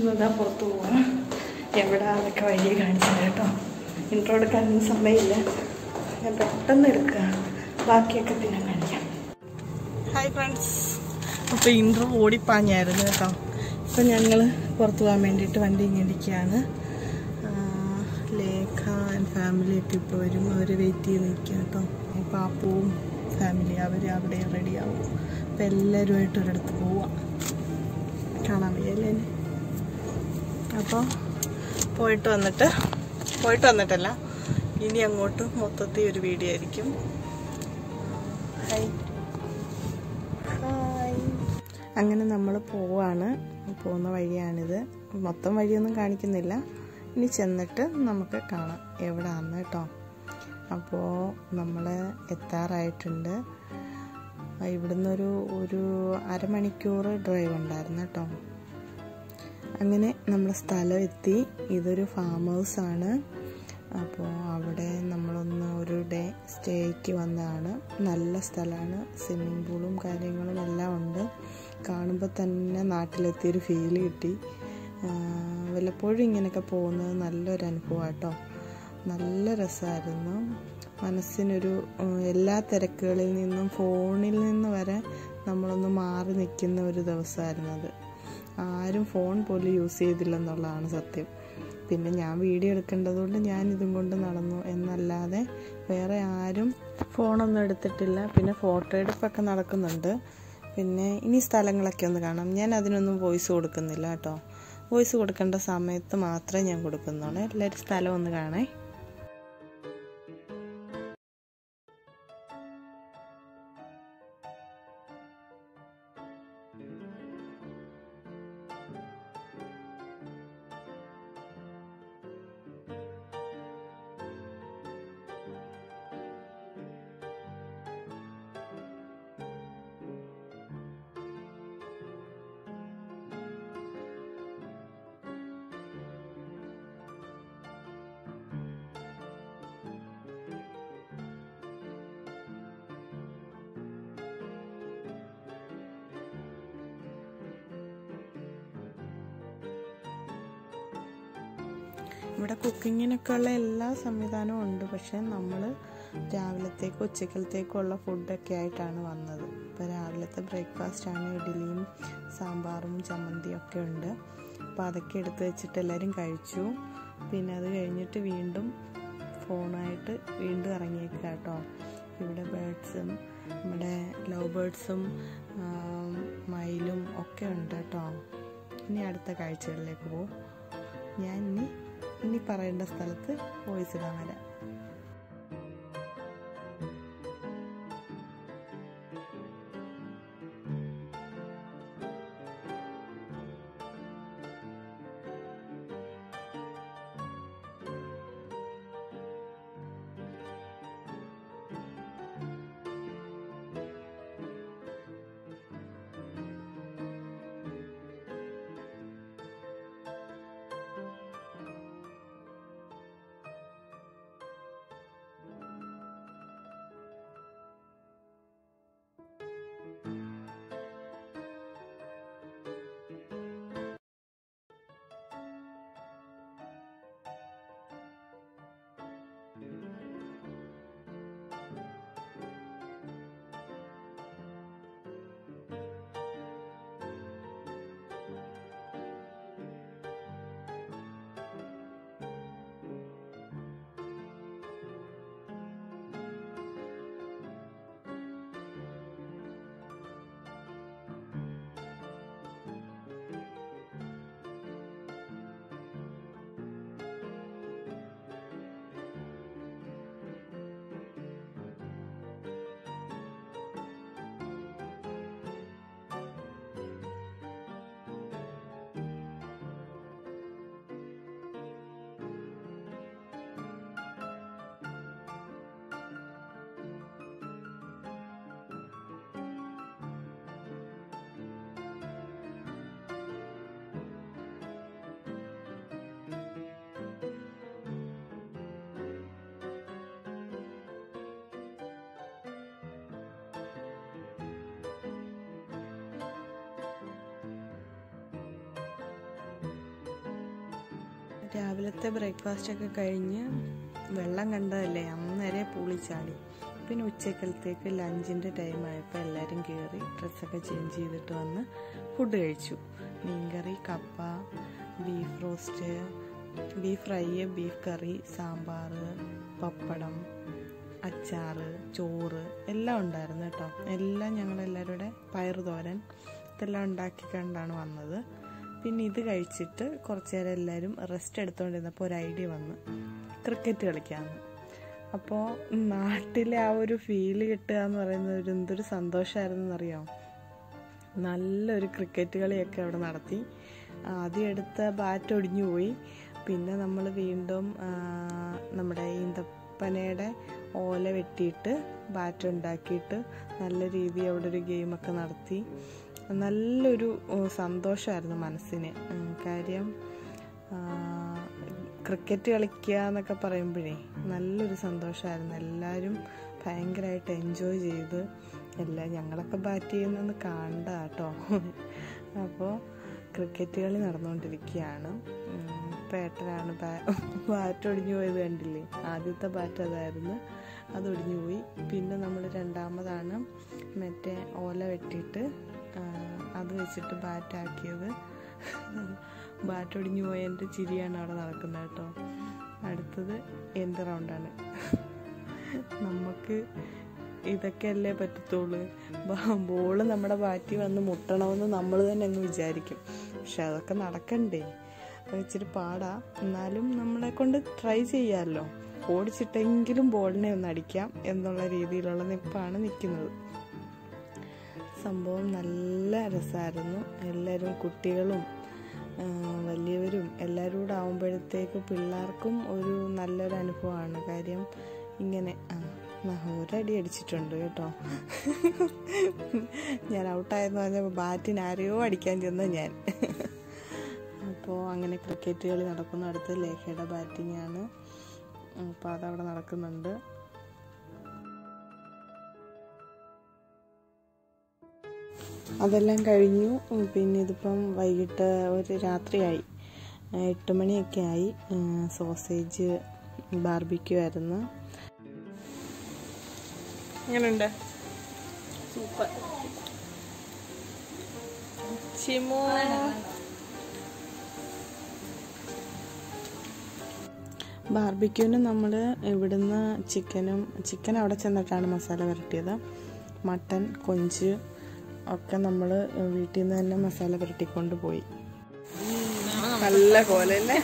ഇതാ പുറത്ത് പോവാം എവിടെ അതൊക്കെ വഴി കാണിച്ചത് കേട്ടോ ഇൻട്രോ എടുക്കാനൊന്നും സമയമില്ല ഞാൻ പെട്ടെന്ന് എടുക്കുക ബാക്കിയൊക്കെ പിന്നെ കാണിക്കാം ഹായ് ഫ്രണ്ട്സ് അപ്പോൾ ഇൻട്രോ ഓടിപ്പാഞ്ഞായിരുന്നു കേട്ടോ അപ്പോൾ ഞങ്ങൾ പുറത്ത് പോകാൻ വേണ്ടിയിട്ട് വണ്ടി ഇങ്ങിരിക്കുകയാണ് ലേഖ ആൻഡ് ഫാമിലിയൊക്കെ ഇപ്പോൾ വരും അവർ വെയിറ്റ് ചെയ്ത് നിൽക്കുക കേട്ടോ പാപ്പുവും ഫാമിലി അവർ അവിടെ റെഡിയാവും അപ്പോൾ എല്ലാവരുമായിട്ട് ഒരിടത്ത് പോവാം കാണാൻ വയ്യല്ലേ അപ്പോൾ പോയിട്ട് വന്നിട്ട് പോയിട്ട് വന്നിട്ടല്ല ഇനി അങ്ങോട്ട് മൊത്തത്തിൽ ഒരു വീഡിയോ ആയിരിക്കും ഹായ് ഹായ് അങ്ങനെ നമ്മൾ പോവാണ് പോകുന്ന വഴിയാണിത് മൊത്തം വഴിയൊന്നും കാണിക്കുന്നില്ല ഇനി ചെന്നിട്ട് നമുക്ക് കാണാം എവിടെയാണെന്ന് കേട്ടോ അപ്പോൾ നമ്മൾ എത്താറായിട്ടുണ്ട് ഇവിടുന്ന് ഒരു ഒരു അരമണിക്കൂർ ഡ്രൈവ് ഉണ്ടായിരുന്നു കേട്ടോ അങ്ങനെ നമ്മൾ സ്ഥലം എത്തി ഇതൊരു ഫാം ഹൗസ് ആണ് അപ്പോൾ അവിടെ നമ്മളൊന്ന് ഒരു ഡേ സ്റ്റേക്ക് വന്നതാണ് നല്ല സ്ഥലമാണ് സ്വിമ്മിംഗ് പൂളും കാര്യങ്ങളും എല്ലാം ഉണ്ട് കാണുമ്പോൾ തന്നെ നാട്ടിലെത്തിയൊരു ഫീൽ കിട്ടി വല്ലപ്പോഴും ഇങ്ങനെയൊക്കെ പോകുന്നത് നല്ലൊരു അനുഭവം കേട്ടോ നല്ല രസമായിരുന്നു മനസ്സിനൊരു എല്ലാ തിരക്കുകളിൽ നിന്നും ഫോണിൽ നിന്ന് വരെ നമ്മളൊന്ന് മാറി നിൽക്കുന്ന ഒരു ദിവസമായിരുന്നു അത് ആരും ഫോൺ പോലും യൂസ് ചെയ്തില്ലെന്നുള്ളതാണ് സത്യം പിന്നെ ഞാൻ വീഡിയോ എടുക്കേണ്ടതുകൊണ്ട് ഞാൻ ഇതും കൊണ്ട് നടന്നു എന്നല്ലാതെ വേറെ ആരും ഫോണൊന്നും എടുത്തിട്ടില്ല പിന്നെ ഫോട്ടോ എടുപ്പൊക്കെ നടക്കുന്നുണ്ട് പിന്നെ ഇനി സ്ഥലങ്ങളൊക്കെ ഒന്ന് കാണാം ഞാൻ അതിനൊന്നും വോയിസ് കൊടുക്കുന്നില്ല കേട്ടോ വോയിസ് കൊടുക്കേണ്ട സമയത്ത് മാത്രമേ ഞാൻ കൊടുക്കുന്നുള്ളൂ എല്ലാവരും സ്ഥലം ഒന്ന് കാണേ ഇവിടെ കുക്കിങ്ങിനൊക്കെ ഉള്ള എല്ലാ സംവിധാനവും ഉണ്ട് പക്ഷെ നമ്മൾ രാവിലത്തേക്ക് ഉച്ചക്കലത്തേക്കുള്ള ഫുഡൊക്കെ ആയിട്ടാണ് വന്നത് ഇപ്പോൾ രാവിലത്തെ ബ്രേക്ക്ഫാസ്റ്റാണ് ഇഡ്ഡലിയും സാമ്പാറും ചമ്മന്തിയും ഒക്കെ ഉണ്ട് അപ്പോൾ അതൊക്കെ എടുത്ത് വെച്ചിട്ട് എല്ലാവരും കഴിച്ചു പിന്നെ അത് കഴിഞ്ഞിട്ട് വീണ്ടും ഫോണായിട്ട് വീണ്ടും ഇറങ്ങിയേക്കുക കേട്ടോ ഇവിടെ ബേഡ്സും നമ്മുടെ ലവ് ബേഡ്സും മയിലും ഒക്കെ ഉണ്ട് കേട്ടോ ഇനി അടുത്ത കാഴ്ചകളിലേക്ക് പോകും ഞാൻ ഇനി ഇനി പറയേണ്ട സ്ഥലത്ത് വോയിസ് ഇടാൻ വരാം രാവിലത്തെ ബ്രേക്ക്ഫാസ്റ്റ് ഒക്കെ കഴിഞ്ഞ് വെള്ളം കണ്ടതല്ലേ അന്നേരെ പൂളിച്ചാടി പിന്നെ ഉച്ചക്കലത്തേക്ക് ലഞ്ചിൻ്റെ ടൈം ആയപ്പോൾ എല്ലാവരും കയറി ഡ്രസ്സൊക്കെ ചേഞ്ച് ചെയ്തിട്ട് വന്ന് ഫുഡ് കഴിച്ചു മീൻകറി കപ്പ beef roast beef fry beef curry sambar pappadam അച്ചാറ് ചോറ് എല്ലാം ഉണ്ടായിരുന്നു കേട്ടോ എല്ലാം ഞങ്ങളെല്ലാവരും കൂടെ പയറ് തോരൻ ഇതെല്ലാം ഉണ്ടാക്കി കണ്ടാണ് വന്നത് പിന്നെ ഇത് കഴിച്ചിട്ട് കുറച്ച് നേരം എല്ലാവരും റെസ്റ്റ് എടുത്തുകൊണ്ടിരുന്നപ്പോൾ ഒരു ഐഡിയ വന്ന് ക്രിക്കറ്റ് കളിക്കാമെന്ന് അപ്പോൾ നാട്ടിലെ ആ ഒരു ഫീല് കിട്ടുക എന്ന് പറയുന്നത് ഒരു എന്തൊരു സന്തോഷമായിരുന്നു എന്നറിയാമോ നല്ലൊരു ക്രിക്കറ്റ് കളിയൊക്കെ അവിടെ നടത്തി ആദ്യം എടുത്ത ബാറ്റ് ഒടിഞ്ഞു പോയി പിന്നെ നമ്മൾ വീണ്ടും നമ്മുടെ ഈന്തപ്പനയുടെ ഓല വെട്ടിയിട്ട് ബാറ്റ് ഉണ്ടാക്കിയിട്ട് നല്ല രീതിയിൽ അവിടെ ഒരു ഗെയിമൊക്കെ നടത്തി നല്ലൊരു സന്തോഷമായിരുന്നു മനസ്സിന് കാര്യം ക്രിക്കറ്റ് കളിക്കുക എന്നൊക്കെ പറയുമ്പോഴേ നല്ലൊരു സന്തോഷമായിരുന്നു എല്ലാവരും ഭയങ്കരമായിട്ട് എൻജോയ് ചെയ്ത് എല്ലാം ഞങ്ങളൊക്കെ ബാറ്റ് ചെയ്യുന്നതെന്ന് കണ്ട കേട്ടോ അപ്പോൾ ക്രിക്കറ്റ് കളി നടന്നുകൊണ്ടിരിക്കുകയാണ് ഇപ്പോൾ ഏട്ടനാണ് ബാറ്റ് ഒടിഞ്ഞു പോയത് കണ്ടില്ലേ ആദ്യത്തെ ബാറ്റ് അതായിരുന്നു അത് ഒടിഞ്ഞു പോയി പിന്നെ നമ്മൾ രണ്ടാമതാണ് മറ്റേ ഓല വെട്ടിയിട്ട് അത് വെച്ചിട്ട് ബാറ്റാക്കിയത് ബാറ്റ് ഒടിഞ്ഞു പോയതിൻ്റെ ചിരിയാണ് അവിടെ നടക്കുന്നത് കേട്ടോ അടുത്തത് എന്ത് റൗണ്ടാണ് നമുക്ക് ഇതൊക്കെയല്ലേ പറ്റത്തുള്ളൂ ബോള് നമ്മുടെ ബാറ്റിൽ വന്ന് മുട്ടണമെന്ന് നമ്മൾ തന്നെ അങ്ങ് വിചാരിക്കും പക്ഷെ അതൊക്കെ നടക്കണ്ടേ അത് ഇച്ചിരി പാടാ എന്നാലും നമ്മളെ കൊണ്ട് ട്രൈ ചെയ്യാമല്ലോ ഓടിച്ചിട്ടെങ്കിലും ബോളിനെ ഒന്ന് അടിക്കാം എന്നുള്ള രീതിയിലുള്ള നിപ്പാണ് നിൽക്കുന്നത് സംഭവം നല്ല രസമായിരുന്നു എല്ലാവരും കുട്ടികളും വലിയവരും എല്ലാവരും കൂടെ ആകുമ്പോഴത്തേക്ക് പിള്ളേർക്കും ഒരു നല്ലൊരു അനുഭവമാണ് കാര്യം ഇങ്ങനെ ആ ഒരടി അടിച്ചിട്ടുണ്ട് കേട്ടോ ഞാൻ ഔട്ടായെന്ന് പറഞ്ഞപ്പോൾ ബാറ്റിന് ആരെയോ അടിക്കാൻ ചെന്ന ഞാൻ അപ്പോൾ അങ്ങനെ ക്രിക്കറ്റ് കളി നടക്കുന്നു അടുത്ത് ലേഖയുടെ ബാറ്റിംഗ് ആണ് അപ്പോൾ അതവിടെ നടക്കുന്നുണ്ട് അതെല്ലാം കഴിഞ്ഞു പിന്നെ ഇതിപ്പം വൈകിട്ട് ഒരു രാത്രിയായി എട്ട് മണിയൊക്കെ ആയി സോസേജ് ബാർബിക്യൂ ആയിരുന്നു എങ്ങനെയുണ്ട് സൂപ്പർ ചിമോ ബാർബിക്യൂവിന് നമ്മൾ ഇവിടുന്ന് ചിക്കനും ചിക്കൻ അവിടെ ചെന്നിട്ടാണ് മസാല പുരട്ടിയത് മട്ടൻ കൊഞ്ച് ഒക്കെ നമ്മൾ വീട്ടിൽ നിന്ന് തന്നെ മസാല പുരട്ടിക്കൊണ്ട് പോയി നല്ല കോലല്ലേ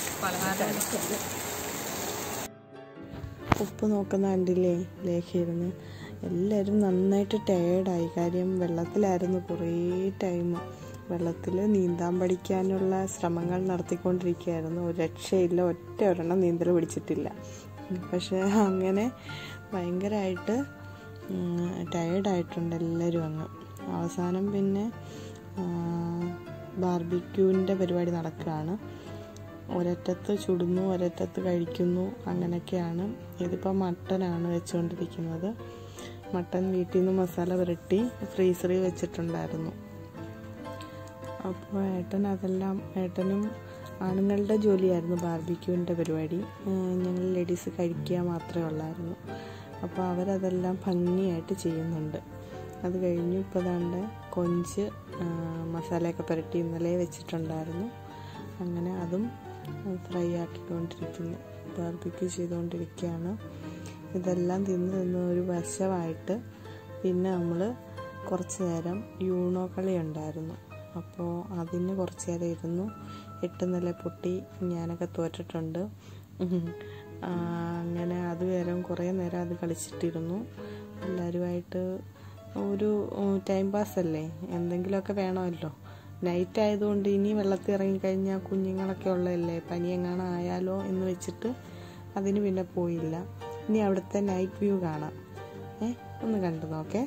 ഉപ്പ് നോക്കുന്ന കണ്ടില്ലേ ലേഖയിരുന്ന് എല്ലാവരും നന്നായിട്ട് ടയേർഡായി കാര്യം വെള്ളത്തിലായിരുന്നു കുറേ ടൈം വെള്ളത്തിൽ നീന്താൻ പഠിക്കാനുള്ള ശ്രമങ്ങൾ നടത്തിക്കൊണ്ടിരിക്കുകയായിരുന്നു ഒരു രക്ഷയില്ല ഒറ്റ ഒരെണ്ണം നീന്തൽ പിടിച്ചിട്ടില്ല പക്ഷേ അങ്ങനെ ഭയങ്കരമായിട്ട് ടയേർഡായിട്ടുണ്ട് എല്ലാവരും അങ്ങ് അവസാനം പിന്നെ ബാർബിക്യൂവിൻ്റെ പരിപാടി നടക്കുകയാണ് ഒരറ്റത്ത് ചുടുന്നു ഒരറ്റത്ത് കഴിക്കുന്നു അങ്ങനെയൊക്കെയാണ് ഇതിപ്പോൾ മട്ടനാണ് വെച്ചുകൊണ്ടിരിക്കുന്നത് മട്ടൻ വീട്ടിൽ നിന്ന് മസാല പുരട്ടി ഫ്രീസറിൽ വെച്ചിട്ടുണ്ടായിരുന്നു അപ്പോൾ ഏട്ടൻ അതെല്ലാം ഏട്ടനും ആണുങ്ങളുടെ ജോലിയായിരുന്നു ബാർബിക്യൂവിൻ്റെ പരിപാടി ഞങ്ങൾ ലേഡീസ് കഴിക്കുക മാത്രമേ ഉള്ളായിരുന്നു അപ്പോൾ അവരതെല്ലാം ഭംഗിയായിട്ട് ചെയ്യുന്നുണ്ട് അത് കഴിഞ്ഞു ഇപ്പോൾ ദാണ്ട് കൊഞ്ച് മസാലയൊക്കെ പുരട്ടി ഇന്നലെ വെച്ചിട്ടുണ്ടായിരുന്നു അങ്ങനെ അതും ഫ്രൈ ആക്കിക്കൊണ്ടിരിക്കുന്നു ബാർബിക്യൂ ചെയ്തുകൊണ്ടിരിക്കുകയാണ് ഇതെല്ലാം തിന്ന് തിന്ന് ഒരു വശമായിട്ട് പിന്നെ നമ്മൾ കുറച്ച് നേരം യൂണോ കളി ഉണ്ടായിരുന്നു അപ്പോൾ അതിന് കുറച്ച് നേരം ഇരുന്നു എട്ട് നില പൊട്ടി ഞാനൊക്കെ തോറ്റിട്ടുണ്ട് അങ്ങനെ അത് നേരം കുറേ നേരം അത് കളിച്ചിട്ടിരുന്നു എല്ലാവരുമായിട്ട് ഒരു ടൈം പാസ് അല്ലേ എന്തെങ്കിലുമൊക്കെ വേണമല്ലോ നൈറ്റ് ആയതുകൊണ്ട് ഇനി വെള്ളത്തിൽ ഇറങ്ങിക്കഴിഞ്ഞാൽ കുഞ്ഞുങ്ങളൊക്കെ ഉള്ളതല്ലേ പനി എങ്ങാനും ആയാലോ എന്ന് വെച്ചിട്ട് അതിന് പിന്നെ പോയില്ല ഇനി അവിടുത്തെ നൈറ്റ് വ്യൂ കാണാം ഏ ഒന്ന് കണ്ടു നോക്കേ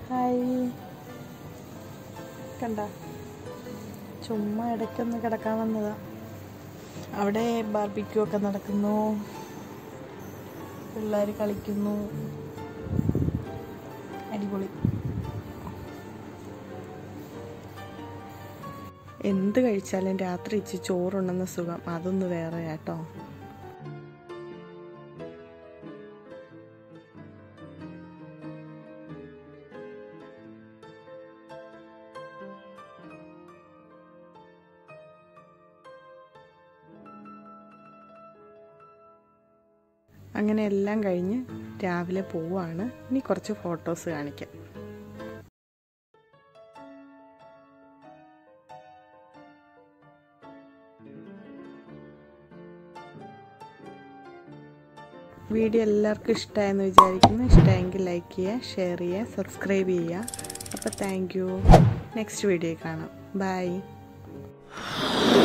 ഹായ് കണ്ട ചുമ്മാ ഇടയ്ക്കൊന്ന് കിടക്കാൻ വന്നതാ അവിടെ ബാർബിക്യൂ ഒക്കെ നടക്കുന്നു പിള്ളേർ കളിക്കുന്നു അടിപൊളി എന്ത് കഴിച്ചാലും രാത്രി ഇച്ചി ചോറുണ്ടെന്ന സുഖം അതൊന്ന് വേറെ കേട്ടോ അങ്ങനെ എല്ലാം കഴിഞ്ഞ് രാവിലെ പോവാണ് ഇനി കുറച്ച് ഫോട്ടോസ് കാണിക്കാം വീഡിയോ എല്ലാവർക്കും ഇഷ്ടമായെന്ന് വിചാരിക്കുന്നു ഇഷ്ടമായെങ്കിൽ ലൈക്ക് ചെയ്യുക ഷെയർ ചെയ്യുക സബ്സ്ക്രൈബ് ചെയ്യുക അപ്പോൾ താങ്ക് യു നെക്സ്റ്റ് വീഡിയോ കാണാം ബൈ